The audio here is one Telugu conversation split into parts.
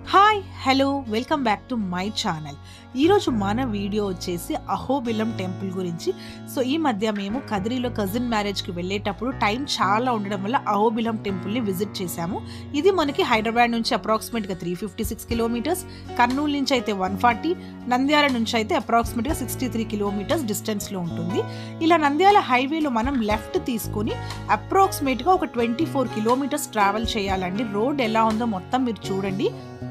hi hello welcome back to my channel ఈరోజు మన వీడియో వచ్చేసి అహోబిలం టెంపుల్ గురించి సో ఈ మధ్య మేము కదిరిలో కజిన్ మ్యారేజ్కి వెళ్ళేటప్పుడు టైం చాలా ఉండడం వల్ల అహోబిలం టెంపుల్ని విజిట్ చేశాము ఇది మనకి హైదరాబాద్ నుంచి అప్రాక్సిమేట్గా three fifty six kilometres Kurnool నుంచి అయితే వన్ ఫార్టీ నంద్యాల నుంచి అయితే అప్రాక్సిమేట్గా సిక్స్టీ త్రీ కిలోమీటర్స్ డిస్టెన్స్లో ఉంటుంది ఇలా నంద్యాల హైవేలో మనం లెఫ్ట్ తీసుకొని అప్రాక్సిమేట్గా ఒక ట్వంటీ ఫోర్ కిలోమీటర్స్ ట్రావెల్ చేయాలండి రోడ్ ఎలా ఉందో మొత్తం మీరు చూడండి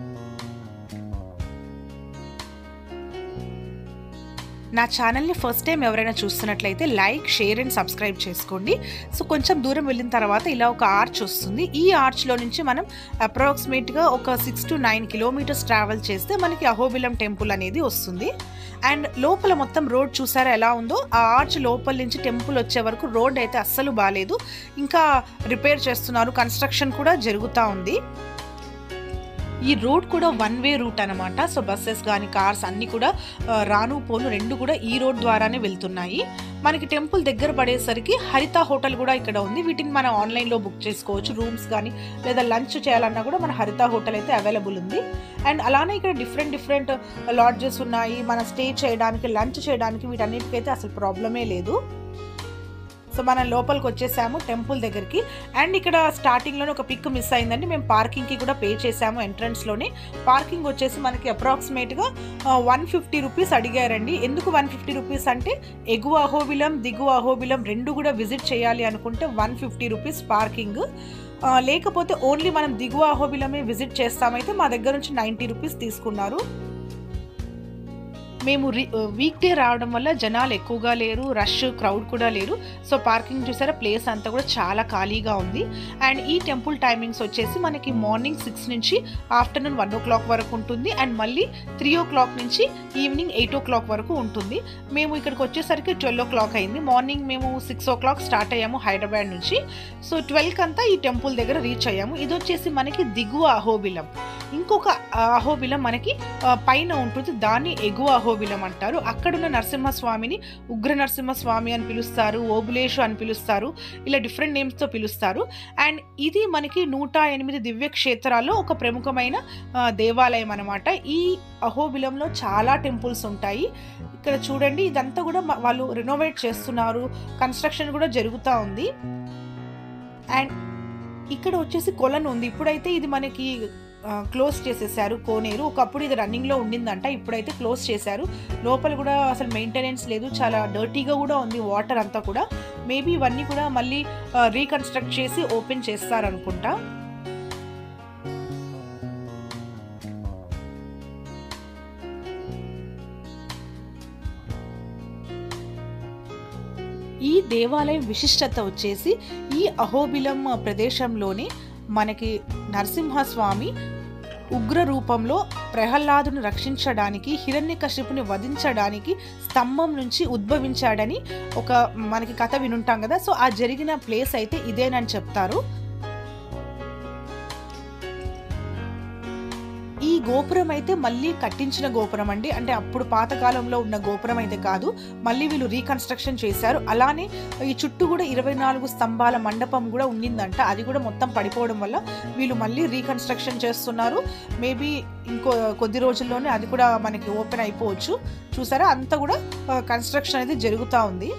నా ఛానల్ని ఫస్ట్ టైం ఎవరైనా చూస్తున్నట్లయితే లైక్ షేర్ అండ్ సబ్స్క్రైబ్ చేసుకోండి సో కొంచెం దూరం వెళ్ళిన తర్వాత ఇలా ఒక ఆర్చ్ వస్తుంది ఈ ఆర్చ్లో నుంచి మనం అప్రాక్సిమేట్గా ఒక six to nine kilometres travel చేస్తే మనకి అహోబిలం టెంపుల్ అనేది వస్తుంది అండ్ లోపల మొత్తం రోడ్ చూసారా ఎలా ఉందో ఆ ఆర్చ్ లోపల నుంచి టెంపుల్ వచ్చే వరకు రోడ్ అయితే అస్సలు బాగాలేదు ఇంకా రిపేర్ చేస్తున్నారు కన్స్ట్రక్షన్ కూడా జరుగుతూ ఉంది ఈ రోడ్ కూడా వన్ వే రూట్ అనమాట సో బస్సెస్ కానీ కార్స్ అన్నీ కూడా ఆ, రాను పోను రెండు కూడా ఈ రోడ్ ద్వారానే వెళ్తున్నాయి మనకి టెంపుల్ దగ్గర పడేసరికి హరిత హోటల్ కూడా ఇక్కడ ఉంది వీటిని మనం ఆన్లైన్లో బుక్ చేసుకోవచ్చు రూమ్స్ కానీ లేదా లంచ్ చేయాలన్నా కూడా మన హరిత హోటల్ అయితే అవైలబుల్ ఉంది అండ్ అలానే ఇక్కడ డిఫరెంట్ డిఫరెంట్ లాడ్జెస్ ఉన్నాయి మనం స్టే చేయడానికి లంచ్ చేయడానికి వీటన్నిటికైతే అసలు ప్రాబ్లమే లేదు సో మనం లోపలికి వచ్చేసాము టెంపుల్ దగ్గరికి అండ్ ఇక్కడ స్టార్టింగ్లోనే ఒక పిక్ మిస్ అయిందండి మేము పార్కింగ్కి కూడా పే చేసాము ఎంట్రన్స్లోనే పార్కింగ్ వచ్చేసి మనకి అప్రాక్సిమేట్గా వన్ ఫిఫ్టీ రూపీస్ అడిగారండి ఎందుకు వన్ ఫిఫ్టీ రూపీస్ అంటే ఎగువ అహోబిలం దిగువ అహోబిలం రెండు కూడా విజిట్ చేయాలి అనుకుంటే వన్ ఫిఫ్టీ రూపీస్ పార్కింగ్ ఆ, లేకపోతే ఓన్లీ మనం దిగువ అహోబిలమే విజిట్ చేస్తామైతే మా దగ్గర నుంచి నైంటీ రూపీస్ తీసుకున్నారు మేము వీక్ డే రావడం వల్ల జనాలు ఎక్కువగా లేరు రష్ క్రౌడ్ కూడా లేరు సో పార్కింగ్ చూసారా ప్లేస్ అంతా కూడా చాలా ఖాళీగా ఉంది అండ్ ఈ టెంపుల్ టైమింగ్స్ వచ్చేసి మనకి మార్నింగ్ సిక్స్ నుంచి ఆఫ్టర్నూన్ వన్ ఓ క్లాక్ వరకు ఉంటుంది అండ్ మళ్ళీ త్రీ ఓ క్లాక్ నుంచి ఈవినింగ్ ఎయిట్ ఓ క్లాక్ వరకు ఉంటుంది మేము ఇక్కడికి వచ్చేసరికి ట్వెల్వ్ ఓ క్లాక్ అయింది మార్నింగ్ మేము సిక్స్ ఓ క్లాక్ స్టార్ట్ అయ్యాము హైదరాబాద్ నుంచి సో ట్వెల్వ్కి అంతా ఈ టెంపుల్ దగ్గర రీచ్ అయ్యాము ఇది వచ్చేసి మనకి దిగువ అహోబిలం ఇంకొక ఆ, అహోబిలం మనకి ఆ, పైన ఉంటుంది దాన్ని ఎగువ అహోబిలం అంటారు అక్కడున్న నరసింహస్వామిని ఉగ్ర నరసింహస్వామి అని పిలుస్తారు ఓబులేషు అని పిలుస్తారు ఇలా డిఫరెంట్ నేమ్స్తో పిలుస్తారు అండ్ ఇది మనకి నూట ఎనిమిది దివ్య క్షేత్రాల్లో ఒక ప్రముఖమైన ఆ, దేవాలయం అనమాట ఈ అహోబిలంలో చాలా టెంపుల్స్ ఉంటాయి ఇక్కడ చూడండి ఇదంతా కూడా మ- వాళ్ళు రెనోవేట్ చేస్తున్నారు కన్స్ట్రక్షన్ కూడా జరుగుతూ ఉంది అండ్ ఇక్కడ వచ్చేసి కొలను ఉంది ఇప్పుడైతే ఇది మనకి క్లోజ్ చేసేసారు కోనేరు ఒకప్పుడు ఇది రన్నింగ్లో ఉండిందంట ఇప్పుడైతే క్లోజ్ చేశారు లోపల కూడా అసలు మెయింటెనెన్స్ లేదు చాలా డర్టీగా కూడా ఉంది వాటర్ అంతా కూడా మేబీ ఇవన్నీ కూడా మళ్ళీ రీకన్స్ట్రక్ట్ చేసి ఓపెన్ చేస్తారనుకుంటా ఈ దేవాలయం విశిష్టత వచ్చేసి ఈ అహోబిలం ప్రదేశంలోనే మనకి నరసింహస్వామి ఉగ్ర రూపంలో ప్రహ్లాదుని రక్షించడానికి హిరణ్యకశిపుని వధించడానికి స్తంభం నుంచి ఉద్భవించాడని ఒక మనకి కథ వినుంటాం కదా సో ఆ జరిగిన ప్లేస్ అయితే ఇదేనని చెప్తారు ఈ గోపురం అయితే మళ్ళీ కట్టించిన గోపురం అండి అంటే అప్పుడు పాతకాలంలో ఉన్న గోపురం అయితే కాదు మళ్ళీ వీళ్ళు రీకన్స్ట్రక్షన్ చేశారు అలానే ఈ చుట్టూ కూడా ఇరవై నాలుగు స్తంభాల మండపం కూడా ఉండిందంట అది కూడా మొత్తం పడిపోవడం వల్ల వీళ్ళు మళ్ళీ రీకన్స్ట్రక్షన్ చేస్తున్నారు మేబీ ఇంకో కొద్ది రోజుల్లోనే అది కూడా మనకి ఓపెన్ అయిపోవచ్చు చూసారా అంతా కూడా కన్స్ట్రక్షన్ అనేది జరుగుతూ ఉంది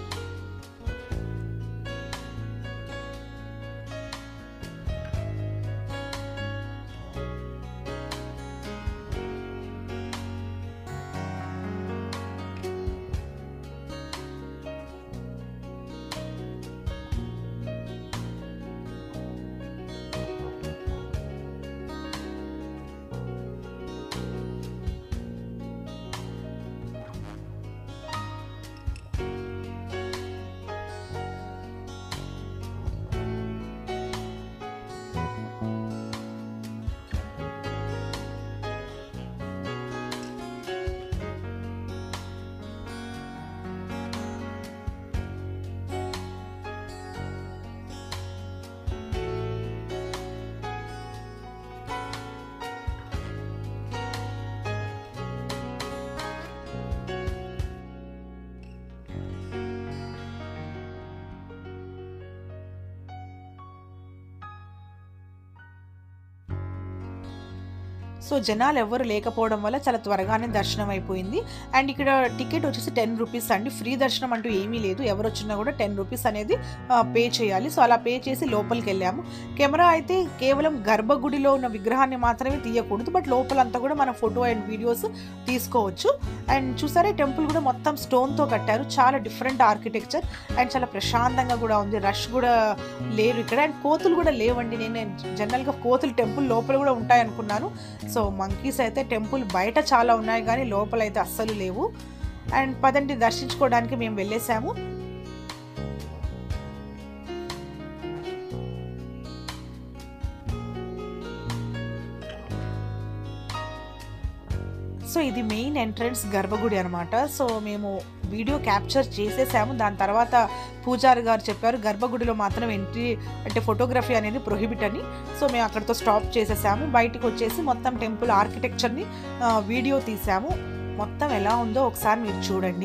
సో జనాలు ఎవరు లేకపోవడం వల్ల చాలా త్వరగానే దర్శనం అయిపోయింది అండ్ ఇక్కడ టికెట్ వచ్చేసి టెన్ రూపీస్ అండి ఫ్రీ దర్శనం అంటూ ఏమీ లేదు ఎవరు వచ్చినా కూడా టెన్ రూపీస్ అనేది పే చేయాలి సో అలా పే చేసి లోపలికి వెళ్ళాము కెమెరా అయితే కేవలం గర్భగుడిలో ఉన్న విగ్రహాన్ని మాత్రమే తీయకూడదు బట్ లోపలంతా కూడా మన ఫోటో అండ్ వీడియోస్ తీసుకోవచ్చు అండ్ చూసారా టెంపుల్ కూడా మొత్తం స్టోన్తో కట్టారు చాలా డిఫరెంట్ ఆర్కిటెక్చర్ అండ్ చాలా ప్రశాంతంగా కూడా ఉంది రష్ కూడా లేరు ఇక్కడ అండ్ కోతులు కూడా లేవండి నేను జనరల్గా కోతులు టెంపుల్ లోపల కూడా ఉంటాయి అనుకున్నాను సో మంకీస్ అయితే టెంపుల్ బయట చాలా ఉన్నాయి కానీ లోపల అయితే అస్సలు లేవు అండ్ పదండి దర్శించుకోవడానికి మేము వెళ్ళేసాము సో ఇది మెయిన్ ఎంట్రన్స్ గర్భగుడి అనమాట సో మేము వీడియో క్యాప్చర్ చేసేసాము దాని తర్వాత పూజారి గారు చెప్పారు గర్భగుడిలో మాత్రం ఎంట్రీ అంటే ఫోటోగ్రఫీ అనేది ప్రొహిబిట్ అని సో మేము అక్కడితో స్టాప్ చేసేసాము బయటికి వచ్చేసి మొత్తం టెంపుల్ ఆర్కిటెక్చర్ని వీడియో తీసాము మొత్తం ఎలా ఉందో ఒకసారి మీరు చూడండి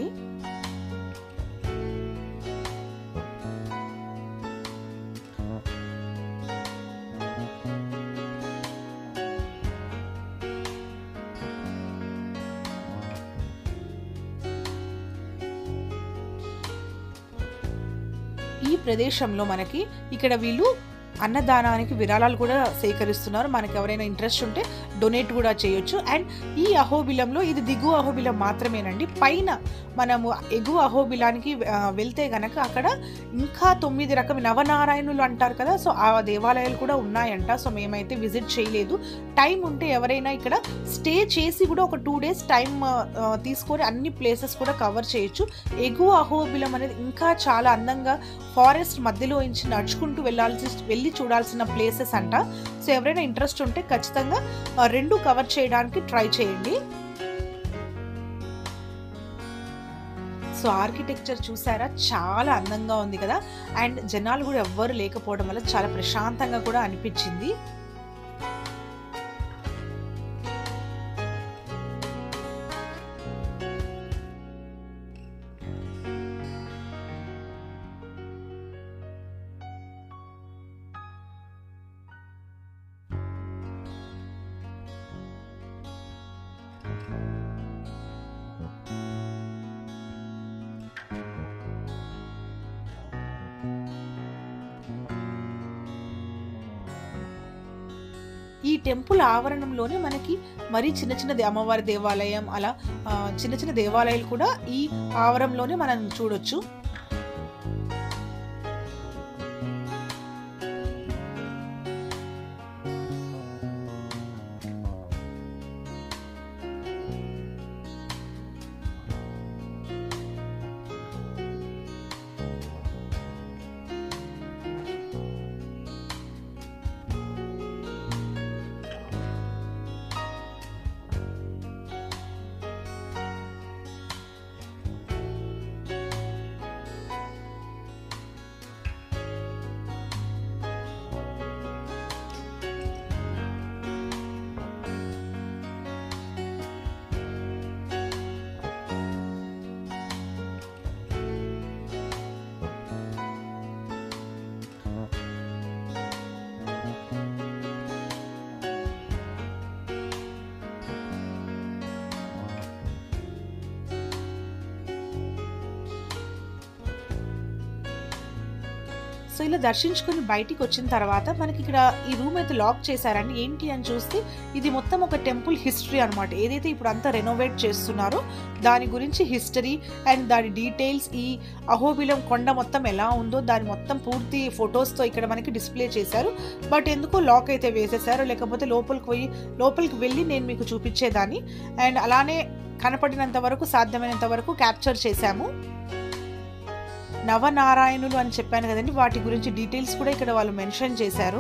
ఈ ప్రదేశంలో మనకి ఇక్కడ వీళ్ళు అన్నదానానికి విరాళాలు కూడా సేకరిస్తున్నారు మనకి ఎవరైనా ఇంట్రెస్ట్ ఉంటే డొనేట్ కూడా చేయొచ్చు అండ్ ఈ అహోబిలంలో ఇది దిగువ అహోబిలం మాత్రమేనండి పైన మనము ఎగువ అహోబిలానికి ఆ, వెళ్తే గనక అక్కడ ఇంకా తొమ్మిది రకం నవనారాయణులు అంటారు కదా సో ఆ దేవాలయాలు కూడా ఉన్నాయంట సో మేమైతే విజిట్ చేయలేదు టైం ఉంటే ఎవరైనా ఇక్కడ స్టే చేసి కూడా ఒక టూ డేస్ టైం తీసుకొని అన్ని ప్లేసెస్ కూడా కవర్ చేయొచ్చు ఎగువ అహోబిలం అనేది ఇంకా చాలా అందంగా ఫారెస్ట్ మధ్యలో నుంచి నడుచుకుంటూ వెళ్ళాల్సి వెళ్ళి చూడాల్సిన ప్లేసెస్ అంట సో ఎవరైనా ఇంట్రెస్ట్ ఉంటే ఖచ్చితంగా ఆ, రెండు కవర్ చేయడానికి ట్రై చేయండి సో ఆర్కిటెక్చర్ చూసారా చాలా అందంగా ఉంది కదా అండ్ జనాలు కూడా ఎవ్వరు లేకపోవడం వల్ల చాలా ప్రశాంతంగా కూడా అనిపించింది ఈ టెంపుల్ ఆవరణంలోనే మనకి మరీ చిన్న చిన్న దే- అమ్మవారి దేవాలయం అలా ఆ, చిన్న చిన్న దేవాలయాలు కూడా ఈ ఆవరణలోనే మనం చూడొచ్చు సో ఇలా దర్శించుకుని బయటికి వచ్చిన తర్వాత మనకి ఇక్కడ ఈ రూమ్ అయితే లాక్ చేశారండి ఏంటి అని చూస్తే ఇది మొత్తం ఒక టెంపుల్ హిస్టరీ అన్నమాట ఏదైతే ఇప్పుడు అంతా రెనోవేట్ చేస్తున్నారో దాని గురించి హిస్టరీ అండ్ దాని డీటెయిల్స్ ఈ అహోబిలం కొండ మొత్తం ఎలా ఉందో దాని మొత్తం పూర్తి ఫొటోస్తో ఇక్కడ మనకి డిస్ప్లే చేశారు బట్ ఎందుకో లాక్ అయితే వేసేసారు లేకపోతే లోపలికి పోయి లోపలికి వెళ్ళి నేను మీకు చూపించేదాన్ని అండ్ అలానే కనపడినంత వరకు సాధ్యమైనంత వరకు క్యాప్చర్ చేశాము నవనారాయణులు అని చెప్పాను కదండి వాటి గురించి డీటెయిల్స్ కూడా ఇక్కడ వాళ్ళు మెన్షన్ చేశారు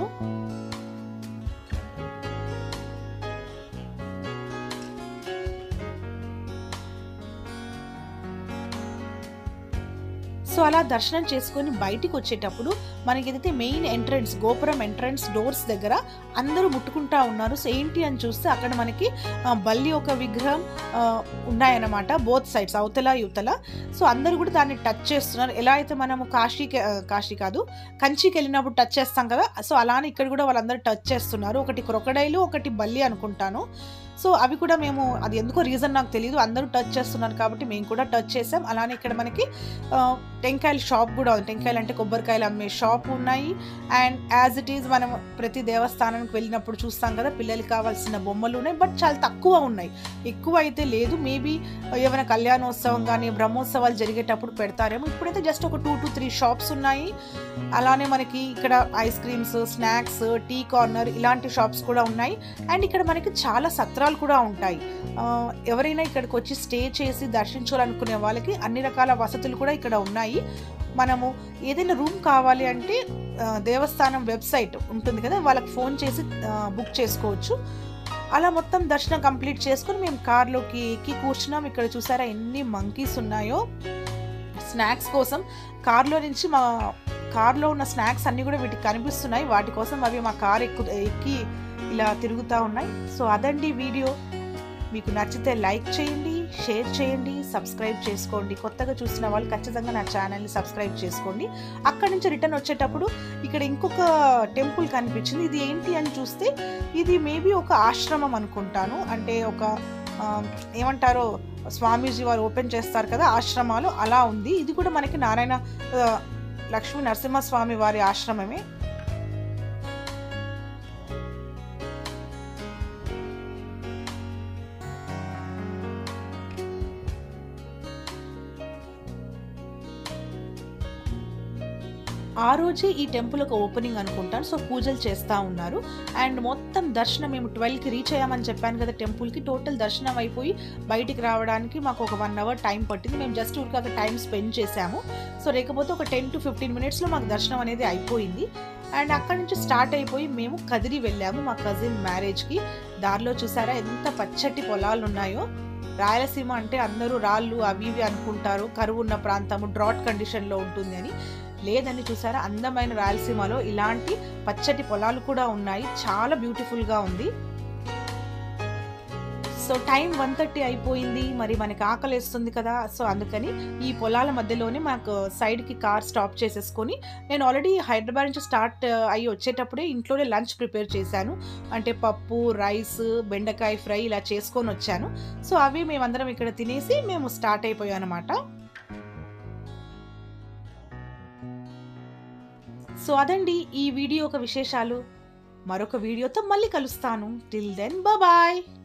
సో సో అలా దర్శనం చేసుకొని బయటికి వచ్చేటప్పుడు మనకి ఏదైతే మెయిన్ ఎంట్రన్స్ గోపురం ఎంట్రన్స్ డోర్స్ దగ్గర అందరూ ముట్టుకుంటా ఉన్నారు సో ఏంటి అని చూస్తే అక్కడ మనకి ఆ, బల్లి ఒక విగ్రహం ఆ, ఉన్నాయన్నమాట బోత్ సైడ్స్ అవతల యువతల సో అందరూ కూడా దాన్ని టచ్ చేస్తున్నారు ఎలా అయితే మనము కాశీకి ఆ, కాశీ కాదు కంచికి వెళ్ళినప్పుడు టచ్ చేస్తాం కదా సో అలానే ఇక్కడ కూడా వాళ్ళందరూ టచ్ చేస్తున్నారు ఒకటి క్రొకడైలు ఒకటి బల్లి అనుకుంటాను సో అవి కూడా మేము అది ఎందుకో రీజన్ నాకు తెలియదు అందరూ టచ్ చేస్తున్నారు కాబట్టి మేము కూడా టచ్ చేసాం అలానే ఇక్కడ మనకి ఆ, టెంకాయల షాప్ కూడా ఉంది టెంకాయలు అంటే కొబ్బరికాయలు అమ్మే షాప్ ఉన్నాయి అండ్ యాజ్ ఇట్ ఈజ్ మనం ప్రతి దేవస్థానానికి వెళ్ళినప్పుడు చూస్తాం కదా పిల్లలకి కావాల్సిన బొమ్మలు ఉన్నాయి బట్ చాలా తక్కువ ఉన్నాయి ఎక్కువ అయితే లేదు మేబీ ఏమైనా కళ్యాణోత్సవం కానీ బ్రహ్మోత్సవాలు జరిగేటప్పుడు పెడతారేమో ఇప్పుడైతే జస్ట్ ఒక టూ టు త్రీ షాప్స్ ఉన్నాయి అలానే మనకి ఇక్కడ ice creams snacks tea corner ఇలాంటి షాప్స్ కూడా ఉన్నాయి అండ్ ఇక్కడ మనకి చాలా సత్రాలు కూడా ఉంటాయి ఆ, ఎవరైనా ఇక్కడికి వచ్చి స్టే చేసి దర్శించాలనుకునే వాళ్ళకి అన్ని రకాల వసతులు కూడా ఇక్కడ ఉన్నాయి మనము ఏదైనా రూమ్ కావాలి అంటే ఆ, దేవస్థానం వెబ్సైట్ ఉంటుంది కదా వాళ్ళకి ఫోన్ చేసి ఆ, బుక్ చేసుకోవచ్చు అలా మొత్తం దర్శనం కంప్లీట్ చేసుకుని మేము కార్లోకి ఎక్కి కూర్చున్నాం ఇక్కడ చూసారా ఎన్ని మంకీస్ ఉన్నాయో స్నాక్స్ కోసం కార్లో నుంచి మా కార్లో ఉన్న స్నాక్స్ అన్నీ కూడా వీటికి కనిపిస్తున్నాయి వాటి కోసం అవి మా కార్ ఎక్కు ఎక్కి ఇలా తిరుగుతూ ఉన్నాయి సో అదండి వీడియో మీకు నచ్చితే లైక్ చేయండి షేర్ చేయండి సబ్స్క్రైబ్ చేసుకోండి కొత్తగా చూసిన వాళ్ళు ఖచ్చితంగా నా ఛానల్ని సబ్స్క్రైబ్ చేసుకోండి అక్కడి నుంచి రిటర్న్ వచ్చేటప్పుడు ఇక్కడ ఇంకొక టెంపుల్ కనిపించింది ఇది ఏంటి అని చూస్తే ఇది మేబీ ఒక ఆశ్రమం అనుకుంటాను అంటే ఒక ఆ, ఏమంటారో స్వామీజీ వారు ఓపెన్ చేస్తారు కదా ఆశ్రమాలు అలా ఉంది ఇది కూడా మనకి నారాయణ ఆ, లక్ష్మీ నరసింహస్వామి వారి ఆశ్రమమే ఆ రోజే ఈ టెంపుల్ ఒక ఓపెనింగ్ అనుకుంటాను సో పూజలు చేస్తూ ఉన్నారు అండ్ మొత్తం దర్శనం మేము ట్వెల్వ్కి రీచ్ అయ్యామని చెప్పాను కదా టెంపుల్కి టోటల్ దర్శనం అయిపోయి బయటికి రావడానికి మాకు ఒక వన్ అవర్ టైం పట్టింది మేము జస్ట్ ఊరికి అక్కడ టైం స్పెండ్ చేసాము సో లేకపోతే ఒక టెన్ టు ఫిఫ్టీన్ మినిట్స్లో మాకు దర్శనం అనేది అయిపోయింది అండ్ అక్కడి నుంచి స్టార్ట్ అయిపోయి మేము కదిరి వెళ్ళాము మా కజిన్ మ్యారేజ్కి దారిలో చూసారా ఎంత పచ్చటి పొలాలు ఉన్నాయో రాయలసీమ అంటే అందరూ రాళ్ళు అవి ఇవి అనుకుంటారు కరువు ఉన్న ప్రాంతము డ్రాట్ కండిషన్లో ఉంటుంది అని లేదని చూసారా అందమైన రాయలసీమలో ఇలాంటి పచ్చటి పొలాలు కూడా ఉన్నాయి చాలా బ్యూటిఫుల్గా ఉంది సో టైం వన్ థర్టీ అయిపోయింది మరి మనకి ఆకలేస్తుంది కదా సో అందుకని ఈ పొలాల మధ్యలోనే మాకు సైడ్కి కార్ స్టాప్ చేసేసుకొని నేను ఆల్రెడీ హైదరాబాద్ నుంచి స్టార్ట్ అయ్యి వచ్చేటప్పుడే ఇంట్లోనే లంచ్ ప్రిపేర్ చేశాను అంటే పప్పు రైస్ బెండకాయ ఫ్రై ఇలా చేసుకొని వచ్చాను సో అవి మేమందరం ఇక్కడ తినేసి మేము స్టార్ట్ అయిపోయాం అనమాట సో అదండి ఈ వీడియో ఒక విశేషాలు మరొక వీడియోతో మళ్ళీ కలుస్తాను టిల్ దెన్ బాయ్